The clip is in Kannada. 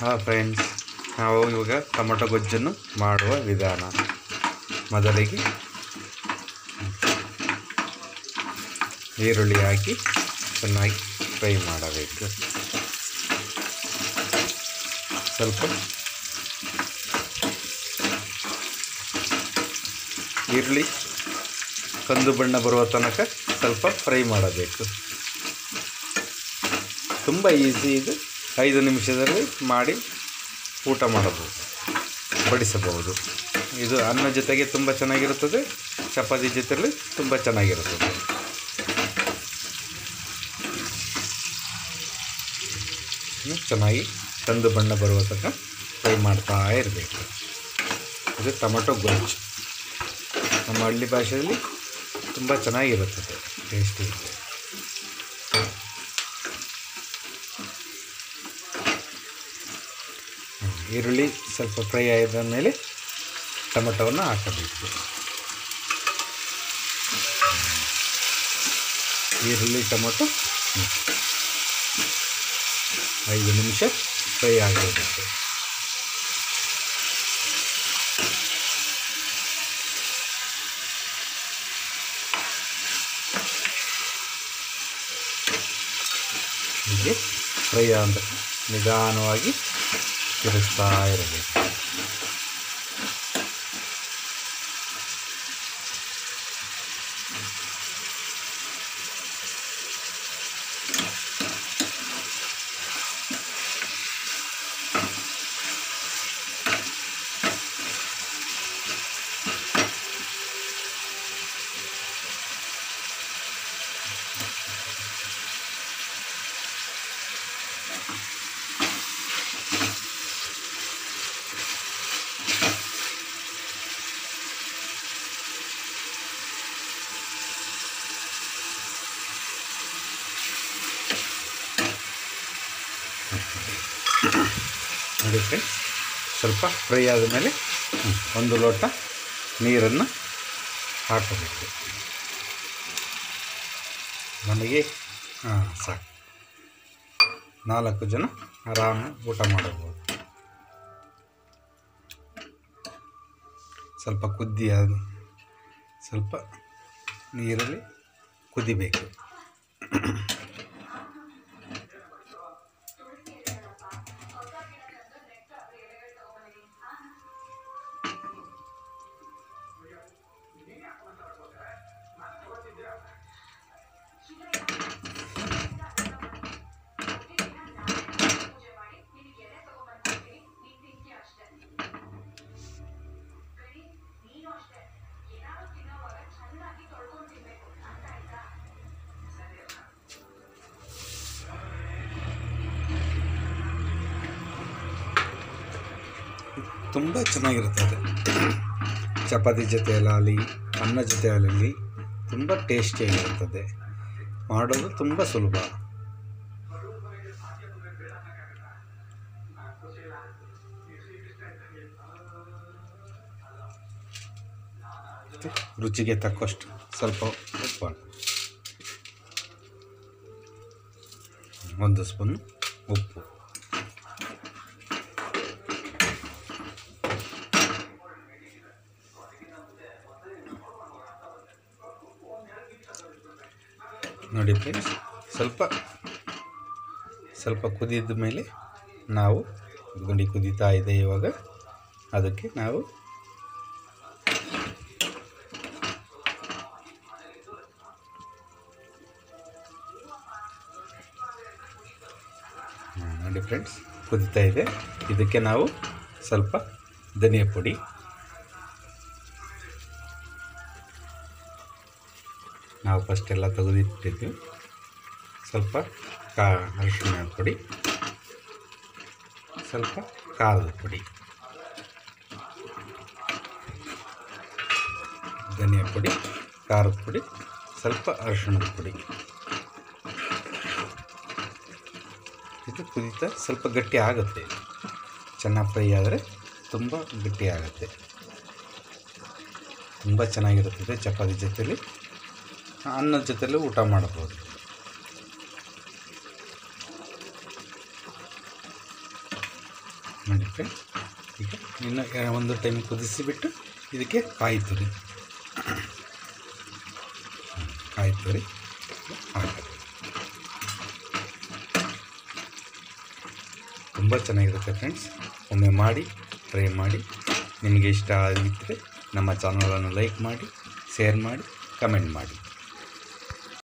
ಹಾಂ ಫ್ರೆಂಡ್ಸ್ ನಾವು ಇವಾಗ ಟೊಮೊಟೊ ಗೊಜ್ಜನ್ನು ಮಾಡುವ ವಿಧಾನ ಮೊದಲಿಗೆ ಈರುಳ್ಳಿ ಹಾಕಿ ಚೆನ್ನಾಗಿ ಫ್ರೈ ಮಾಡಬೇಕು ಸ್ವಲ್ಪ ಈರುಳ್ಳಿ ಕಂದು ಬಣ್ಣ ಬರುವ ತನಕ ಸ್ವಲ್ಪ ಫ್ರೈ ಮಾಡಬೇಕು ತುಂಬ ಈಸಿ ಇದು ಐದು ನಿಮಿಷದಲ್ಲಿ ಮಾಡಿ ಊಟ ಮಾಡಬಹುದು ಬಡಿಸಬಹುದು ಇದು ಅನ್ನ ಜೊತೆಗೆ ತುಂಬ ಚೆನ್ನಾಗಿರುತ್ತದೆ ಚಪಾತಿ ಜೊತೆಯಲ್ಲಿ ತುಂಬ ಚೆನ್ನಾಗಿರುತ್ತದೆ ಇನ್ನು ಚೆನ್ನಾಗಿ ಕಂದು ಬಣ್ಣ ಬರುವ ತನಕ ಫ್ರೈ ಮಾಡ್ತಾ ಇರಬೇಕು ಇದು ಟೊಮಟೊ ಗೊಜ್ಜು ನಮ್ಮ ಹಳ್ಳಿ ಭಾಷೆಯಲ್ಲಿ ತುಂಬ ಚೆನ್ನಾಗಿರುತ್ತದೆ ಟೇಸ್ಟಿ ಈರುಳ್ಳಿ ಸ್ವಲ್ಪ ಫ್ರೈ ಆದ ಮೇಲೆ ಟೊಮೆಟೊವನ್ನು ಹಾಕಬೇಕು ಈರುಳ್ಳಿ ಟೊಮೆಟೊ ಹ್ಮ್. ಐದು ನಿಮಿಷ ಫ್ರೈ ಆಗಬೇಕು ಹೀಗೆ ಫ್ರೈ ಆದ ನಿಧಾನವಾಗಿ ತಿರುಗಿಸ್ತಾ ಇರಬೇಕು ನೋಡಿ ಫ್ರೆಂಡ್ಸ್ ಸ್ವಲ್ಪ ಫ್ರೈ ಆದಮೇಲೆ ಹ್ಮ್, ಒಂದು ಲೋಟ ನೀರನ್ನು ಹಾಕಬೇಕು ನಮಗೆ ಹಾಂ ಸಾಕು ನಾಲ್ಕು ಜನ ಆರಾಮ ಊಟ ಮಾಡಬಹುದು ಸ್ವಲ್ಪ ಕುದ್ದಿ ಅದು ಸ್ವಲ್ಪ ನೀರಲ್ಲಿ ಕುದಿಬೇಕು ತುಂಬ ಚೆನ್ನಾಗಿರುತ್ತದೆ ಚಪಾತಿ ಜೊತೆಯಲ್ಲಾಗಲಿ ಅನ್ನ ಜೊತೆಯಲ್ಲಿ ತುಂಬ ಟೇಸ್ಟಿಯಾಗಿರುತ್ತದೆ ಮಾಡೋದು ತುಂಬ ಸುಲಭ ಮತ್ತು ರುಚಿಗೆ ತಕ್ಕಷ್ಟು ಸ್ವಲ್ಪ ಉಪ್ಪು ಒಂದು ಸ್ಪೂನ್ ಉಪ್ಪು ನೋಡಿ ಫ್ರೆಂಡ್ಸ್ ಸ್ವಲ್ಪ ಸ್ವಲ್ಪ ಕುದಿದ ಮೇಲೆ ನಾವು ಗುಂಡಿ ಕುದೀತಾ ಇದೆ ಇವಾಗ ಅದಕ್ಕೆ ನಾವು ಹಾ, ನೋಡಿ ಫ್ರೆಂಡ್ಸ್ ಕುದೀತಾ ಇದೆ ಇದಕ್ಕೆ ನಾವು ಸ್ವಲ್ಪ ಧನಿಯಾ ಪುಡಿ ನಾವು ಫಸ್ಟ್ ಎಲ್ಲ ತೆಗೆದಿಟ್ಟಿದ್ವಿ ಸ್ವಲ್ಪ ಕಾ ಅರಿಶಿಣ ಪುಡಿ ಸ್ವಲ್ಪ ಖಾರದ ಪುಡಿ ಧನಿಯಾ ಪುಡಿ ಖಾರದ ಪುಡಿ ಸ್ವಲ್ಪ ಅರಿಶಿಣದ ಪುಡಿ ಇದು ಕುದೀತಾ ಸ್ವಲ್ಪ ಗಟ್ಟಿ ಆಗುತ್ತೆ ಚೆನ್ನಾಗಿ ಫ್ರೈ ಆದರೆ ತುಂಬ ಗಟ್ಟಿ ಆಗುತ್ತೆ ತುಂಬ ಚೆನ್ನಾಗಿರುತ್ತದೆ ಚಪಾತಿ ಜೊತೆಲಿ ಅನ್ನದ ಜೊತೆಲಿ ಊಟ ಮಾಡ್ಬೋದು ನೋಡಿ ಫ್ರೆಂಡ್ಸ್ ಈಗ ಇನ್ನು ಎ- ಒಂದು ಟೈಮ್ ಕುದಿಸಿಬಿಟ್ಟು ಇದಕ್ಕೆ ಕಾಯಿ ತುರಿ ಕಾಯಿ ತುರಿ ಹಾಕಿ ತುಂಬ ಚೆನ್ನಾಗಿರುತ್ತೆ ಫ್ರೆಂಡ್ಸ್ ಒಮ್ಮೆ ಮಾಡಿ ಟ್ರೈ ಮಾಡಿ ನಿಮಗೆ ಇಷ್ಟ ಆಗಿದ್ದರೆ ನಮ್ಮ ಚಾನಲನ್ನು ಲೈಕ್ ಮಾಡಿ ಶೇರ್ ಮಾಡಿ ಕಮೆಂಟ್ ಮಾಡಿ